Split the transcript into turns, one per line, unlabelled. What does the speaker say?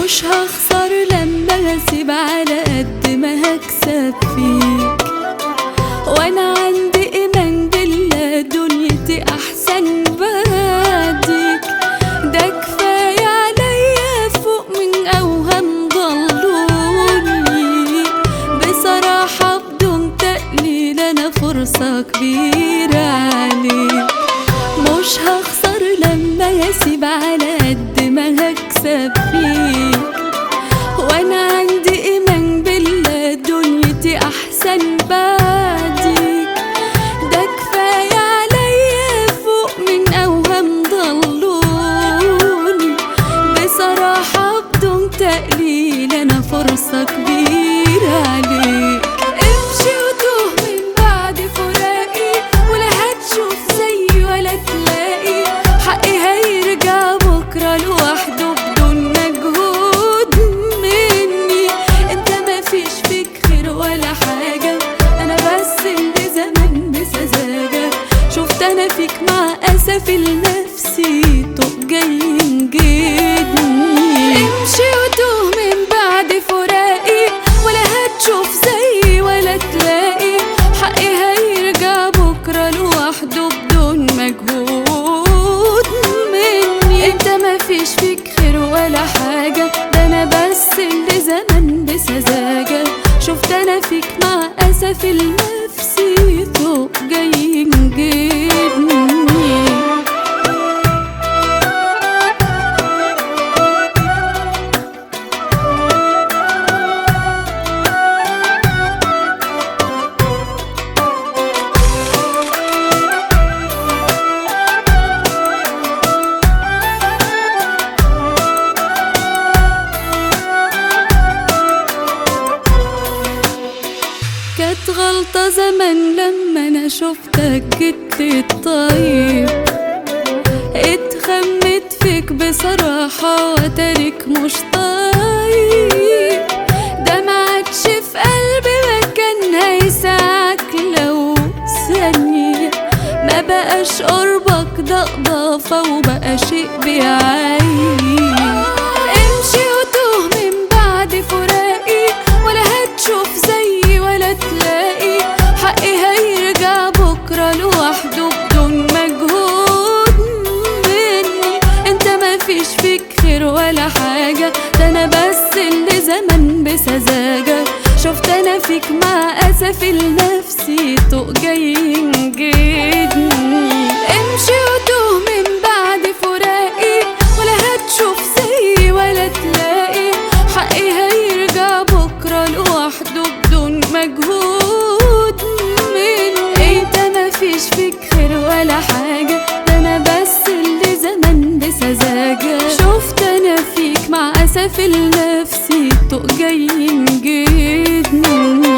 مش هخسر لما هسيب على قد ما هكسب فيك وانا عندي ايمان بالله دنيتي احسن بعديك ده كفايه عليا فوق من اوهام ضلوني بصراحه بدون تقليل انا فرصه كبيره عليك مش هخسر لما يسيب على قد ما هكسب فيك وانا عندي ايمان بالله دنيتي احسن بعديك ده كفايه عليا فوق من اوهام ضلوني بصراحه بدون تقليل انا فرصه كبيره عليك امشي وتوه من بعد فراقي ولا هتشوف زيي ولا تلاقي حقي هيرجع بكره لوحده بدون مجهود مني انت مفيش فيك خير ولا حاجه انا بس اللي زمان بسذاجه شفت انا فيك مع اسفي لنفسي طب جاي ينجدني امشي وتوه من بعد فراقي ولا هتشوف زيي ولا تلاقي حقي هيرجع بكره لوحده بدون مجهود مني انت مفيش فيك خير ولا حاجه ده انا بس اللي زمان بسذاجه شفت انا فيك مع اسفي لنفسي طوق جاي ينجدني كانت غلطة زمان لما أنا شفتك جيت الطيب اتخمت فيك بصراحة وترك مش طيب ده ما عادش في قلبي مكان هيسعك لو ثانية ما بقاش قربك ده إضافة وبقى شيء بيعيب امشي وتوه من بعد فراقي ولا هتشوف زيي ولا تلاقي حقي هيرجع بكرة لوحده بدون مجهود مني انت مفيش فيك خير ولا حاجة ده انا بس اللي زمان بسذاجة شفت انا فيك مع اسفي لنفسي طوق جاي ينجدني امشي وتوه من بعد فراقي ولا هتشوف زيي ولا تلاقي حقي هيرجع بكرة لوحده بدون مجهود مني انت مفيش فيك خير ولا حاجة ده انا بس اللي زمان بسذاجة شفت انا فيك مع اسفي لنفسي طوق جاي ينجدني